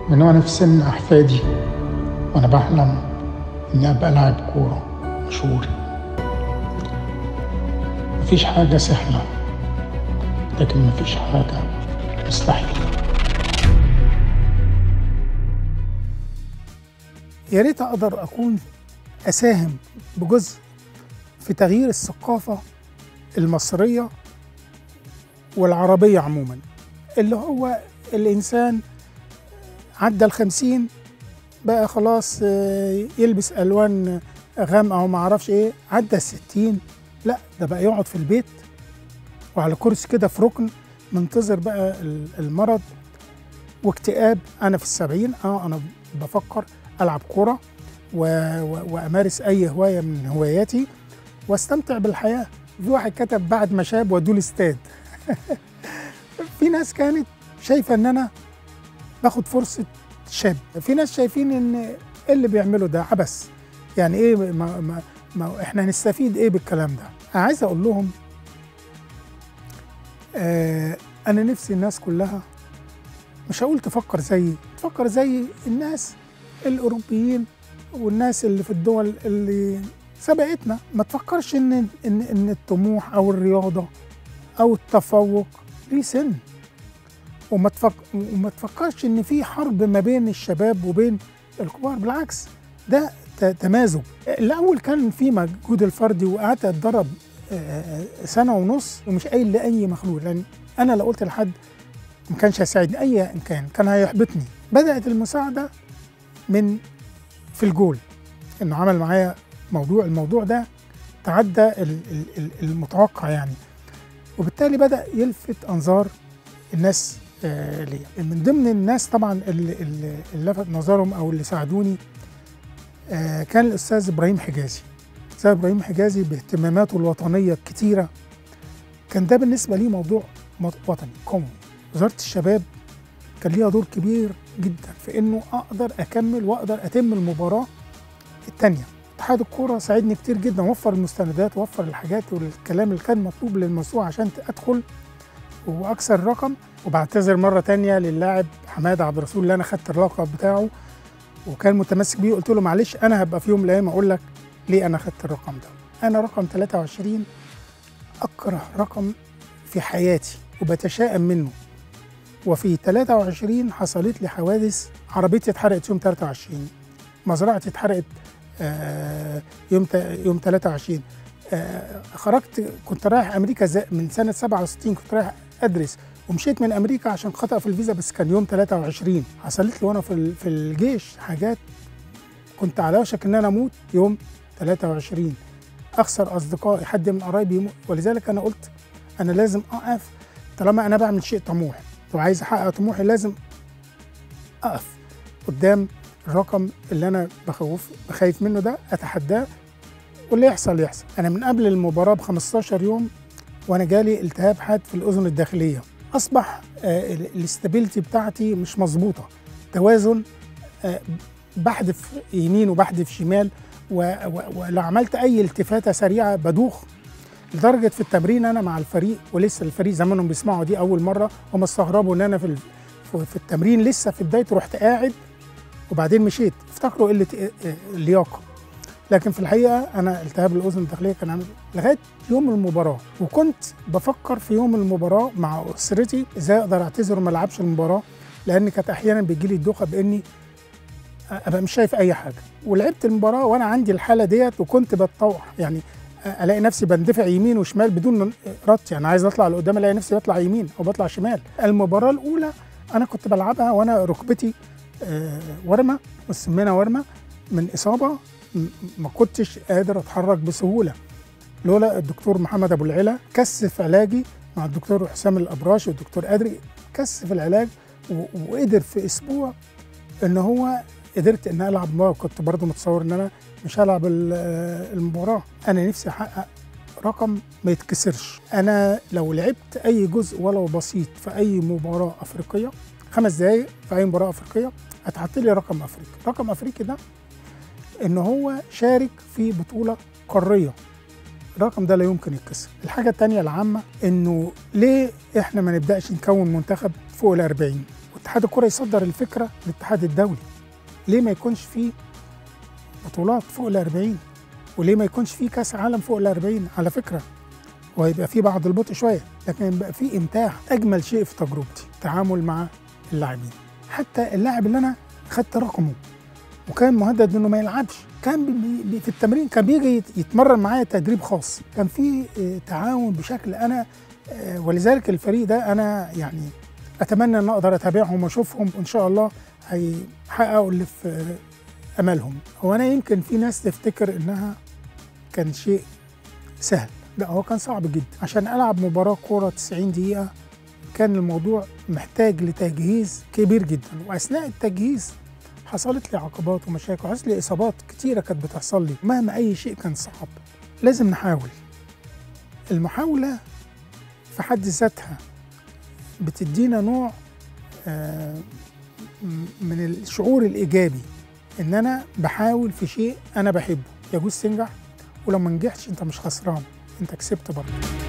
من وانا في سن احفادي وانا بحلم اني ابقى لاعب كوره مشهور مفيش حاجه سهله لكن مفيش حاجه مستحيله يا ريت اقدر اكون اساهم بجزء في تغيير الثقافه المصريه والعربيه عموما اللي هو الانسان عدى الخمسين بقى خلاص آه، يلبس الوان غامقه وما اعرفش ايه عدى الستين لا ده بقى يقعد في البيت وعلى كرسي كده في ركن منتظر بقى ال- المرض واكتئاب انا في السبعين اه انا بفكر العب كوره و... و... وامارس اي هوايه من هواياتي واستمتع بالحياه في واحد كتب بعد ما شاب ودوه الاستاد في ناس كانت شايفه ان انا باخد فرصه شاب في ناس شايفين ان ايه اللي بيعمله ده عبث يعني ايه ما, ما, ما احنا هنستفيد ايه بالكلام ده انا عايز اقول لهم آه انا نفسي الناس كلها مش هقول تفكر زيي تفكر زي الناس الاوروبيين والناس اللي في الدول اللي سبقتنا ما تفكرش ان ان ان الطموح او الرياضه او التفوق ليه سن وما تفك... وما تفكرش ان في حرب ما بين الشباب وبين الكبار بالعكس ده ت- تمازج الاول كان في مجهود الفردي وقعدت اتدرب آه، سنه ونص ومش قايل لاي مخلوق لان انا لو قلت لحد ما كانش هيساعدني اي إن كان كان هيحبطني بدات المساعده من في الجول انه عمل معايا موضوع الموضوع ده تعدى ال- ال- ال- المتوقع يعني وبالتالي بدا يلفت انظار الناس آه، ليا من ضمن الناس طبعا اللي, اللي اللي لفت نظرهم او اللي ساعدوني آه، كان الاستاذ ابراهيم حجازي الاستاذ ابراهيم حجازي باهتماماته الوطنيه الكتيره كان ده بالنسبه لي موضوع مط- وطني قومي وزاره الشباب كان ليها دور كبير جدا في انه اقدر اكمل واقدر اتم المباراه الثانيه اتحاد الكوره ساعدني كتير جدا وفر المستندات وفر الحاجات والكلام اللي كان مطلوب للموسوعه عشان ادخل واكسر الرقم وبعتذر مره تانية للاعب حماده عبد الرسول اللي انا خدت اللقب بتاعه وكان متمسك بيه قلت له معلش انا هبقى في يوم من الايام اقول لك ليه انا خدت الرقم ده انا رقم 23 اكره رقم في حياتي وبتشائم منه وفي 23 حصلت لي حوادث عربيتي اتحرقت يوم 23 مزرعتي اتحرقت آه، يوم تا- يوم 23 آه، خرجت كنت رايح امريكا زي- من سنه 67 كنت رايح ادرس ومشيت من امريكا عشان خطا في الفيزا بس كان يوم 23 حصلت لي وانا في ال- في الجيش حاجات كنت على وشك ان انا اموت يوم 23 اخسر اصدقائي حد من قرايبي يموت ولذلك انا قلت انا لازم اقف طالما انا بعمل شيء طموح وعايز احقق طموحي لازم اقف قدام الرقم اللي انا بخوف بخايف منه ده اتحداه واللي يحصل يحصل انا من قبل المباراه ب 15 يوم وانا جالي التهاب حاد في الاذن الداخليه اصبح آه، ال- الاستابيليتي بتاعتي مش مظبوطه توازن آه، بحدف يمين وبحدف شمال و- و- ولو عملت اي التفاته سريعه بدوخ لدرجه في التمرين انا مع الفريق ولسه الفريق زمانهم بيسمعوا دي اول مره هم استغربوا ان انا في ال- في في التمرين لسه في بدايته رحت قاعد وبعدين مشيت افتكروا قله إيه- إيه اللياقه لكن في الحقيقه انا التهاب الاذن الداخليه كان عامل لغايه يوم المباراه وكنت بفكر في يوم المباراه مع اسرتي ازاي اقدر اعتذر وما العبش المباراه لان كانت احيانا بيجي لي الدوخه باني ابقى مش شايف اي حاجه ولعبت المباراه وانا عندي الحاله ديت وكنت بتطوح يعني الاقي نفسي بندفع يمين وشمال بدون ربط يعني عايز اطلع لقدام الاقي نفسي بطلع يمين او بطلع شمال المباراه الاولى انا كنت بلعبها وانا ركبتي آه، ورمه والسمانه ورمه من اصابه م- ما كنتش قادر اتحرك بسهوله لولا الدكتور محمد ابو العلا كثف علاجي مع الدكتور حسام الابراش والدكتور ادري كثف العلاج و- وقدر في اسبوع ان هو قدرت ان العب مباراه كنت برضو متصور ان انا مش هلعب ال- آه، المباراه انا نفسي احقق رقم ما يتكسرش انا لو لعبت اي جزء ولو بسيط في اي مباراه افريقيه خمس دقايق في اي مباراه افريقيه هتحط لي رقم افريقي رقم افريقي ده ان هو شارك في بطوله قاريه الرقم ده لا يمكن يتكسر الحاجه الثانيه العامه انه ليه احنا ما نبداش نكون منتخب فوق ال 40 اتحاد الكره يصدر الفكره للاتحاد الدولي ليه ما يكونش فيه بطولات فوق ال 40 وليه ما يكونش فيه كاس عالم فوق ال 40 على فكره وهيبقى فيه بعض البطء شويه لكن يبقى فيه امتاع اجمل شيء في تجربتي التعامل مع اللاعبين حتى اللاعب اللي انا خدت رقمه وكان مهدد انه ما يلعبش كان بي بي في التمرين كان بيجي يت- يتمرن معايا تدريب خاص كان في آه، تعاون بشكل انا آه، ولذلك الفريق ده انا يعني اتمنى ان اقدر اتابعهم واشوفهم وان شاء الله هيحققوا اللي في آه، املهم هو انا يمكن في ناس تفتكر انها كان شيء سهل لا هو كان صعب جدا عشان العب مباراه كوره 90 دقيقه كان الموضوع محتاج لتجهيز كبير جدا واثناء التجهيز حصلت لي عقبات ومشاكل وحصلت لي اصابات كتيره كانت بتحصل لي مهما اي شيء كان صعب لازم نحاول المحاوله في حد ذاتها بتدينا نوع آه، م- من الشعور الايجابي ان انا بحاول في شيء انا بحبه يجوز تنجح ولو ما نجحتش انت مش خسران انت كسبت برضه